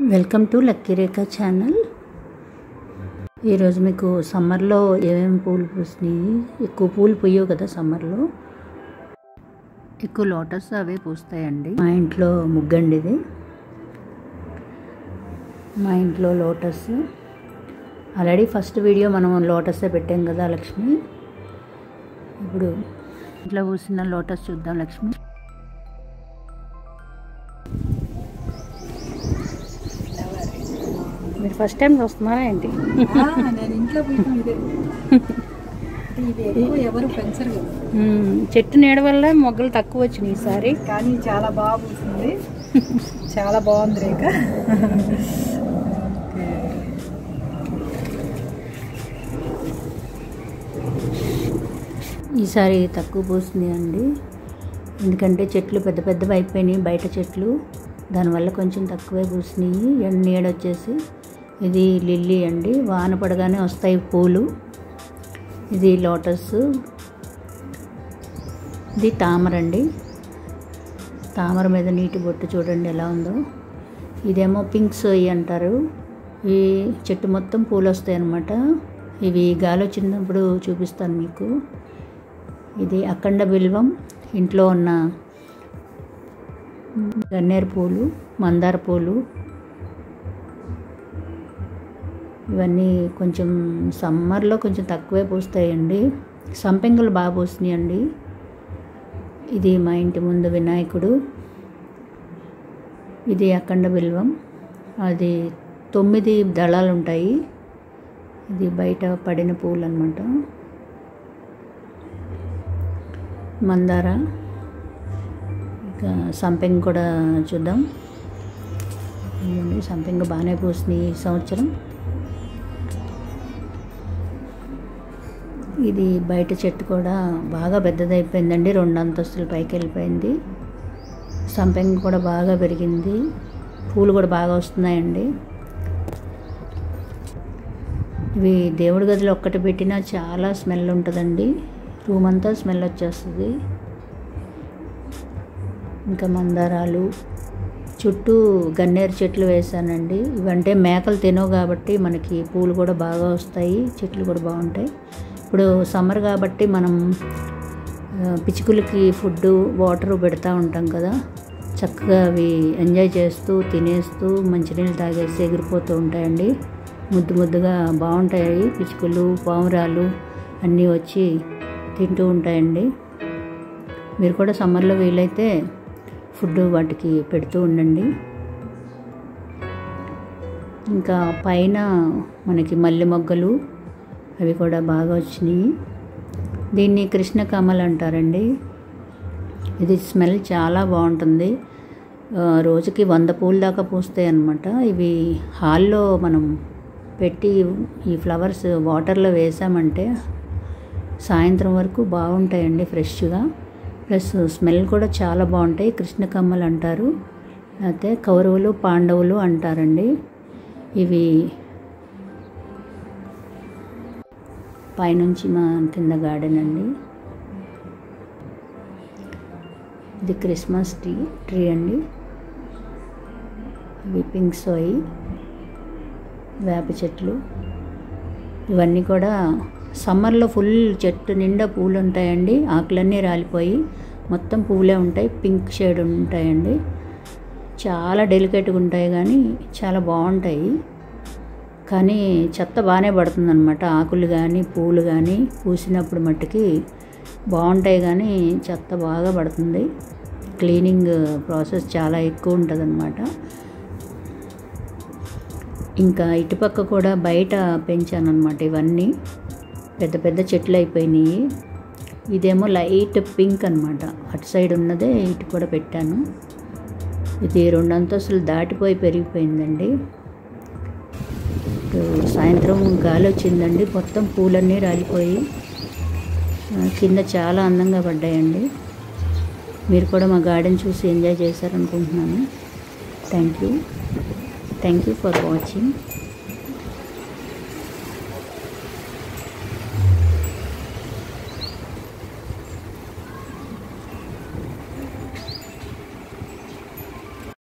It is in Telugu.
Welcome to lucky Rekha channel ఈరోజు మీకు సమ్మర్లో ఏమేమి పూలు పూసినాయి ఎక్కువ పూలు పూయవు కదా సమ్మర్లో ఎక్కువ లోటస్ అవే పూస్తాయండి మా ఇంట్లో ముగ్గండి ఇది మా ఇంట్లో లోటస్ ఆల్రెడీ ఫస్ట్ వీడియో మనం లోటసే పెట్టాం కదా లక్ష్మి ఇప్పుడు ఇంట్లో పూసిన లోటస్ చూద్దాం లక్ష్మి మీరు ఫస్ట్ టైం చూస్తున్నారా ఏంటి ఆ, నేను ఇంట్లో పూసిన ఇదే ఇది ఎక్కువ ఎవరు పెంచరు కదా మ్మ్. చెట్టు నీడ వల్ల మొగ్గలు తక్కువ వచ్చినాయి ఈసారి కానీ చాలా బాగా పూసింది చాలా బాగుంది రేఖ ఈసారి తక్కువ పూసింది అండి ఎందుకంటే చెట్లు పెద్ద పెద్దవి అయిపోయినాయి బయట చెట్లు దానివల్ల కొంచెం తక్కువే పూసినాయి ఎండ నీడ వచ్చేసి ఇది లిల్లీ అండి వాన పడగానే వస్తాయి పూలు ఇది లోటస్ ఇది తామర అండి తామర మీద నీటి బొట్టు చూడండి ఎలా ఉందో ఇదేమో పింక్ సోయి అంటారు ఈ చెట్టు మొత్తం పూలు వస్తాయి అన్నమాట ఇవి గాలి వచ్చినప్పుడు చూపిస్తాను మీకు ఇది అఖండ బిల్వం ఇంట్లో ఉన్న గన్నేరు పూలు మందార పూలు ఇవన్నీ కొంచెం సమ్మర్లో కొంచెం తక్కువే పూస్తాయండి సంపెంగలు బాగా పూసినాయండి ఇది మా ఇంటి ముందు వినాయకుడు ఇది అఖండ బిల్వం అది తొమ్మిది దళాలు ఉంటాయి ఇది బయట పడిన పూలు అనమాట మందార ఇంకా సంపెంగ కూడా చూద్దాం ఇదిగోండి సంపెంగ బాగానే పూసినాయి ఈ సంవత్సరం ఇది బయట చెట్టు కూడా బాగా పెద్దదైపోయిందండి రెండు అంతస్తుల పైకి వెళ్ళిపోయింది సంపెంగ కూడా బాగా పెరిగింది పూలు కూడా బాగా వస్తున్నాయండి ఇవి దేవుడి గదిలో ఒక్కటి పెట్టినా చాలా స్మెల్ ఉంటుందండి రూమ్ అంతా స్మెల్ వచ్చేస్తుంది ఇంకా మందారాలు చుట్టూ గన్నేరు చెట్లు వేసానండి ఇవంటే మేకలు తినవు కాబట్టి మనకి పూలు కూడా బాగా వస్తాయి చెట్లు కూడా బాగుంటాయి ఇప్పుడు సమ్మర్ కాబట్టి మనం ఆ, పిచ్చుకలకి ఫుడ్ వాటర్ పెడతా ఉంటాం కదా చక్కగా అవి ఎంజాయ్ చేస్తూ తినేస్తూ మంచినీళ్ళు తాగేసి ఎగిరిపోతూ ఉంటాయండి ముద్దు ముద్దుగా బాగుంటాయి పిచ్చుకలు పావురాలు అన్నీ వచ్చి తింటూ ఉంటాయండి మీరు కూడా సమ్మర్లో వీలైతే ఫుడ్ వాటికి పెడుతూ ఉండండి ఇంకా పైన మనకి మల్లె మొగ్గలు అవి కూడా బాగా వచ్చినాయి దీన్ని కృష్ణ కమల్ అంటారండి ఇది స్మెల్ చాలా బాగుంటుంది ఆ, రోజుకి వంద పూల దాకా పూస్తాయి అన్నమాట ఇవి హాల్లో మనం పెట్టి ఈ ఫ్లవర్స్ వాటర్లో వేసామంటే సాయంత్రం వరకు బాగుంటాయండి ఫ్రెష్గా ప్లస్ స్మెల్ కూడా చాలా బాగుంటాయి కృష్ణ కమ్మలు అంటారు అయితే కౌరవులు పాండవులు అంటారండి ఇవి పైనుంచి మా కింద గార్డెన్ అండి ఇది క్రిస్మస్ ట్రీ ట్రీ అండి ఇవి పింక్ సోయి వేప చెట్లు ఇవన్నీ కూడా సమ్మర్లో ఫుల్ చెట్టు నిండా పూలు ఉంటాయండి ఆకులన్నీ రాలిపోయి మొత్తం పూలే ఉంటాయి పింక్ షేడ్ ఉంటాయండి చాలా డెలికేట్గా ఉంటాయి కానీ చాలా బాగుంటాయి కానీ చెత్త బాగానే పడుతుందన్నమాట ఆకులు కానీ పూలు కానీ పూసినప్పుడు మట్టుకి బాగుంటాయి కానీ చెత్త బాగా పడుతుంది క్లీనింగ్ ప్రాసెస్ చాలా ఎక్కువ ఉంటుంది ఇంకా ఇటుపక్క కూడా బయట పెంచాను అనమాట ఇవన్నీ పెద్ద పెద్ద చెట్లు అయిపోయినాయి ఇదేమో లైట్ పింక్ అనమాట అటు సైడ్ ఉన్నదే ఇటు కూడా పెట్టాను ఇది రెండు అంతస్తులు దాటిపోయి పెరిగిపోయిందండి ఇప్పుడు సాయంత్రం గాలి వచ్చిందండి మొత్తం పూలన్నీ రాలిపోయి ఆ, కింద చాలా అందంగా పడ్డాయండి మీరు కూడా మా గార్డెన్ చూసి ఎంజాయ్ చేశారనుకుంటున్నాను thank you thank you for watching